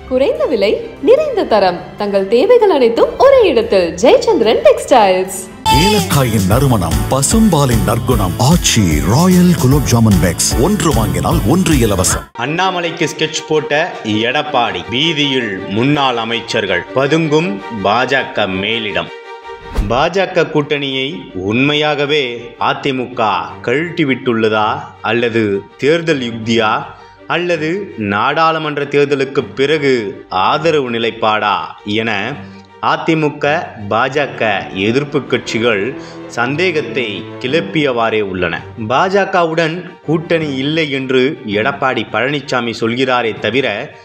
குறைந்த விலை நிறைந்த தரம் தங்கள் தேவைகள் அனைத்தும் ஒரே இடத்தில் ஜெயச்சந்திரன் டெக்ஸ்டைல்ஸ் ஏலக்காயின் நறுமணம் பசும்பாலின் நற்குணம் ஆச்சி ராயல் குலோப் ஜாமுன் பேக்ஸ் ஒன்று வாங்கினால் ஒன்று இலவசம் அண்ணாமலைக்கு ஸ்கெட்ச் போட்ட எடப்பாடி வீதியில் முன்னாள் அமைச்சர்கள் பதுங்கும் பாஜக மேலிடம் பாஜக கூட்டணியை உண்மையாகவே அதிமுக கழட்டி விட்டுள்ளதா அல்லது தேர்தல் யுக்தியா அல்லது நாடாளுமன்ற தேர்தலுக்கு பிறகு ஆதரவு நிலைப்பாடா என அதிமுக பாஜக எதிர்ப்பு கட்சிகள் சந்தேகத்தை கிளப்பியவாறே உள்ளன பாஜகவுடன் கூட்டணி இல்லை என்று எடப்பாடி பழனிசாமி சொல்கிறாரே தவிர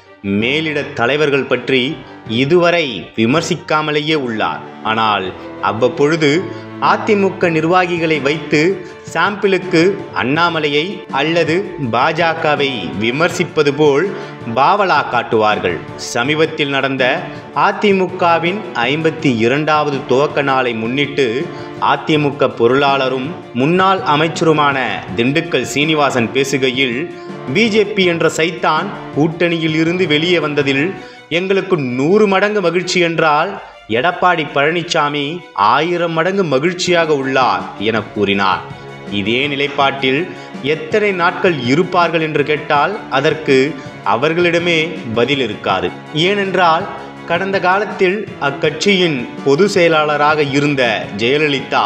மேலிட தலைவர்கள் பற்றி இதுவரை விமர்சிக்காமலேயே உள்ளார் ஆனால் அவ்வப்பொழுது அதிமுக நிர்வாகிகளை வைத்து சாம்பிளுக்கு அண்ணாமலையை அல்லது பாஜகவை விமர்சிப்பது போல் பாவலா காட்டுவார்கள் சமீபத்தில் நடந்த அதிமுகவின் ஐம்பத்தி இரண்டாவது துவக்க நாளை முன்னிட்டு அதிமுக பொருளாளரும் முன்னாள் அமைச்சருமான திண்டுக்கல் சீனிவாசன் பேசுகையில் பிஜேபி என்ற சைத்தான் கூட்டணியில் இருந்து வெளியே வந்ததில் எங்களுக்கு நூறு மடங்கு மகிழ்ச்சி என்றால் எடப்பாடி பழனிசாமி ஆயிரம் மடங்கு மகிழ்ச்சியாக உள்ளார் என கூறினார் இதே நிலைப்பாட்டில் எத்தனை நாட்கள் இருப்பார்கள் என்று கேட்டால் அதற்கு அவர்களிடமே பதில் இருக்காது ஏனென்றால் கடந்த காலத்தில் அக்கட்சியின் பொது செயலாளராக இருந்த ஜெயலலிதா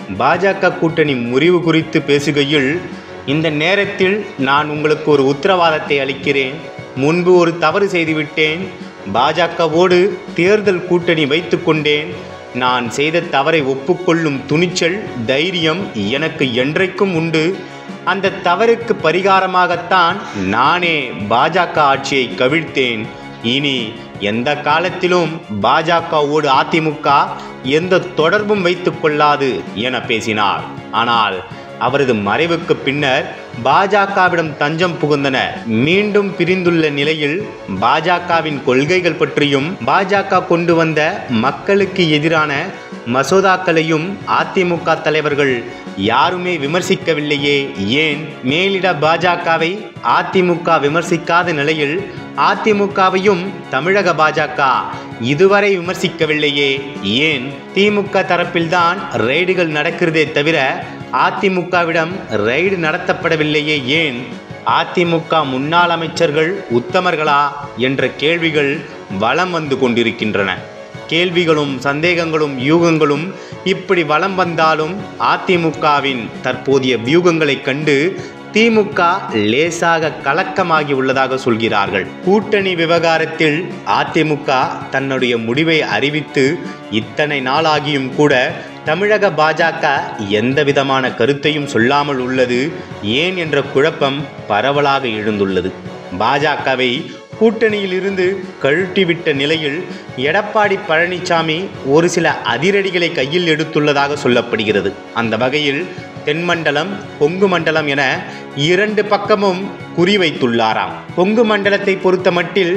பாஜக கூட்டணி முறிவு குறித்து பேசுகையில் இந்த நேரத்தில் நான் உங்களுக்கு ஒரு உத்தரவாதத்தை அளிக்கிறேன் முன்பு ஒரு தவறு செய்துவிட்டேன் பாஜகவோடு தேர்தல் கூட்டணி வைத்துக்கொண்டேன் நான் செய்த தவறை ஒப்புக்கொள்ளும் துணிச்சல் தைரியம் எனக்கு என்றைக்கும் உண்டு அந்த தவறுக்கு பரிகாரமாகத்தான் நானே பாஜக ஆட்சியை கவிழ்த்தேன் இனி எந்த காலத்திலும் பாஜகவோடு அதிமுக எந்த தொடர்பும் வைத்துக் கொள்ளாது என பேசினார் ஆனால் அவரது மறைவுக்கு பின்னர் பாஜகவிடம் தஞ்சம் புகுந்தனர் மீண்டும் பிரிந்துள்ள நிலையில் பாஜகவின் கொள்கைகள் பற்றியும் பாஜக கொண்டு வந்த மக்களுக்கு எதிரான மசோதாக்களையும் அதிமுக தலைவர்கள் யாருமே விமர்சிக்கவில்லையே ஏன் மேலிட பாஜகவை அதிமுக விமர்சிக்காத நிலையில் அதிமுகவையும் தமிழக பாஜக இதுவரை விமர்சிக்கவில்லையே ஏன் திமுக தரப்பில்தான் ரெய்டுகள் நடக்கிறதே தவிர அதிமுகவிடம் ரெய்டு நடத்தப்படவில்லையே ஏன் அதிமுக முன்னாள் அமைச்சர்கள் உத்தமர்களா என்ற கேள்விகள் வலம் வந்து கொண்டிருக்கின்றன கேள்விகளும் சந்தேகங்களும் யூகங்களும் இப்படி வலம் வந்தாலும் அதிமுகவின் தற்போதைய வியூகங்களைக் கண்டு திமுக லேசாக கலக்கமாகி உள்ளதாக சொல்கிறார்கள் கூட்டணி விவகாரத்தில் அதிமுக தன்னுடைய முடிவை அறிவித்து இத்தனை நாளாகியும் கூட தமிழக பாஜக எந்த விதமான கருத்தையும் சொல்லாமல் உள்ளது ஏன் என்ற குழப்பம் பரவலாக எழுந்துள்ளது பாஜகவை கூட்டணியில் இருந்து கழட்டிவிட்ட நிலையில் எடப்பாடி பழனிசாமி ஒரு சில அதிரடிகளை கையில் எடுத்துள்ளதாக சொல்லப்படுகிறது அந்த வகையில் தென்மண்டலம் கொங்கு மண்டலம் என இரண்டு பக்கமும் குறிவைத்துள்ளாராம் கொங்கு மண்டலத்தை பொறுத்த மட்டில்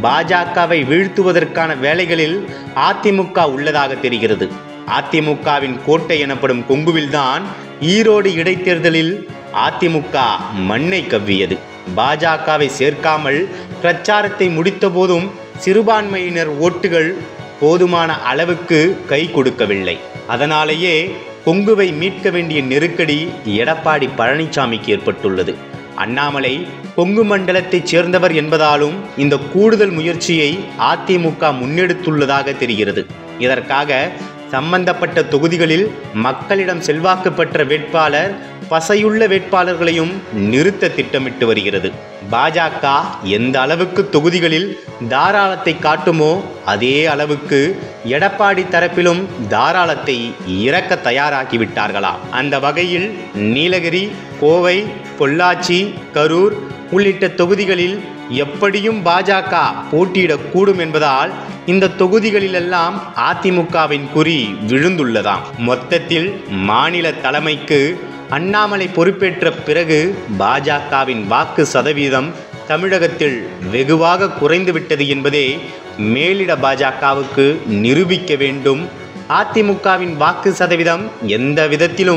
பாஜகவை வீழ்த்துவதற்கான வேலைகளில் அதிமுக உள்ளதாக தெரிகிறது அதிமுகவின் கோட்டை எனப்படும் கொங்குவில்தான் ஈரோடு இடைத்தேர்தலில் அதிமுக மண்ணை கவ்வியது பாஜகவை சேர்க்காமல் பிரச்சாரத்தை முடித்தபோதும் சிறுபான்மையினர் ஓட்டுகள் போதுமான அளவுக்கு கை கொடுக்கவில்லை அதனாலேயே கொங்குவை மீட்க வேண்டிய நெருக்கடி எடப்பாடி பழனிசாமிக்கு ஏற்பட்டுள்ளது அண்ணாமலை கொங்கு மண்டலத்தைச் சேர்ந்தவர் என்பதாலும் இந்த கூடுதல் முயற்சியை அதிமுக முன்னெடுத்துள்ளதாக தெரிகிறது இதற்காக சம்பந்தப்பட்ட தொகுதிகளில் மக்களிடம் செல்வாக்கு பெற்ற வேட்பாளர் பசையுள்ள வேட்பாளர்களையும் நிறுத்த திட்டமிட்டு வருகிறது பாஜக எந்த அளவுக்கு தொகுதிகளில் தாராளத்தை காட்டுமோ அதே அளவுக்கு எடப்பாடி தரப்பிலும் தாராளத்தை இறக்க தயாராகிவிட்டார்களாம் அந்த வகையில் நீலகிரி கோவை பொள்ளாச்சி கரூர் உள்ளிட்ட தொகுதிகளில் எப்படியும் பாஜக போட்டியிடக்கூடும் என்பதால் இந்த தொகுதிகளிலெல்லாம் அதிமுகவின் குறி விழுந்துள்ளதாம் மொத்தத்தில் மாநில தலைமைக்கு அண்ணாமலை பொறுப்பேற்ற பிறகு பாஜகவின் வாக்கு சதவீதம் தமிழகத்தில் வெகுவாக குறைந்துவிட்டது என்பதே மேலிட பாஜகவுக்கு நிரூபிக்க வேண்டும் அதிமுகவின் வாக்கு சதவீதம் எந்த விதத்திலும்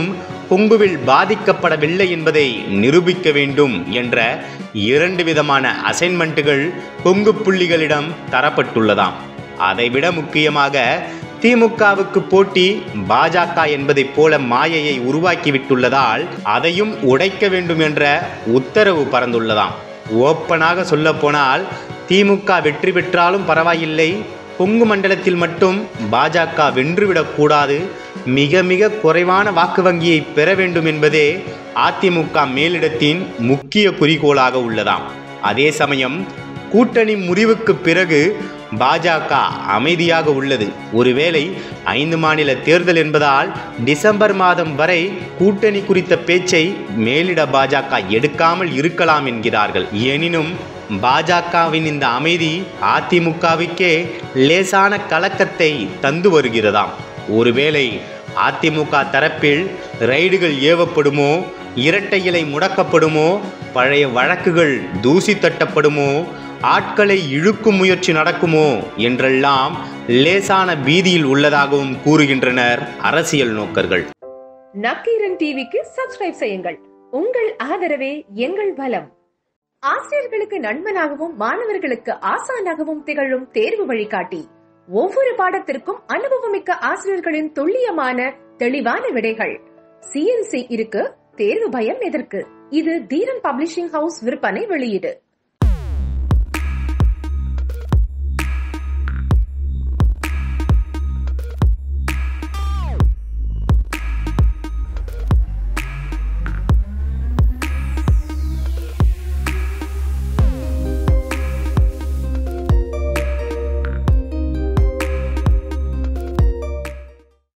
கொங்குவில் பாதிக்கப்படவில்லை என்பதை நிரூபிக்க வேண்டும் என்ற இரண்டு விதமான அசைன்மெண்ட்டுகள் கொங்கு புள்ளிகளிடம் தரப்பட்டுள்ளதாம் அதைவிட முக்கியமாக திமுகவுக்கு போட்டி பாஜக என்பதைப் போல மாயையை உருவாக்கிவிட்டுள்ளதால் அதையும் உடைக்க வேண்டும் என்ற உத்தரவு பறந்துள்ளதாம் ஓப்பனாக சொல்லப்போனால் திமுக வெற்றி பெற்றாலும் பரவாயில்லை கொங்கு மண்டலத்தில் மட்டும் பாஜக வென்றுவிடக்கூடாது மிக மிக குறைவான வாக்கு வங்கியை பெற வேண்டும் என்பதே அதிமுக மேலிடத்தின் முக்கிய குறிக்கோளாக உள்ளதாம் அதே சமயம் கூட்டணி முறிவுக்கு பிறகு பாஜக அமைதியாக உள்ளது ஒருவேளை ஐந்து மாநில தேர்தல் என்பதால் டிசம்பர் மாதம் வரை கூட்டணி குறித்த பேச்சை மேலிட பாஜக எடுக்காமல் இருக்கலாம் என்கிறார்கள் எனினும் பாஜகவின் இந்த அமைதி அதிமுகவுக்கே லேசான கலக்கத்தை தந்து வருகிறதாம் ஒருவேளை அதிமுக தரப்பில் ரைடுகள் ஏவப்படுமோ இரட்டை இலை முடக்கப்படுமோ பழைய வழக்குகள் தூசி தட்டப்படுமோ ஆட்களை இழுக்கும் முயற்சி நடக்குமோ என்றெல்லாம் லேசான பீதியில் உள்ளதாகவும் கூறுகின்றனர் அரசியல் நோக்கர்கள் நக்கீரன் டிவிக்கு சப்ஸ்கிரைப் செய்யுங்கள் உங்கள் ஆதரவே எங்கள் பலம் ஆசிரியர்களுக்கு நண்பனாகவும் மாணவர்களுக்கு ஆசானாகவும் திகழும் தேர்வு வழிகாட்டி ஒவ்வொரு பாடத்திற்கும் அனுபவமிக்க ஆசிரியர்களின் துல்லியமான தெளிவான விடைகள் சிஎன்சி இருக்கு தேர்வு பயம் எதற்கு இது தீரன் பப்ளிஷிங் ஹவுஸ் விற்பனை வெளியீடு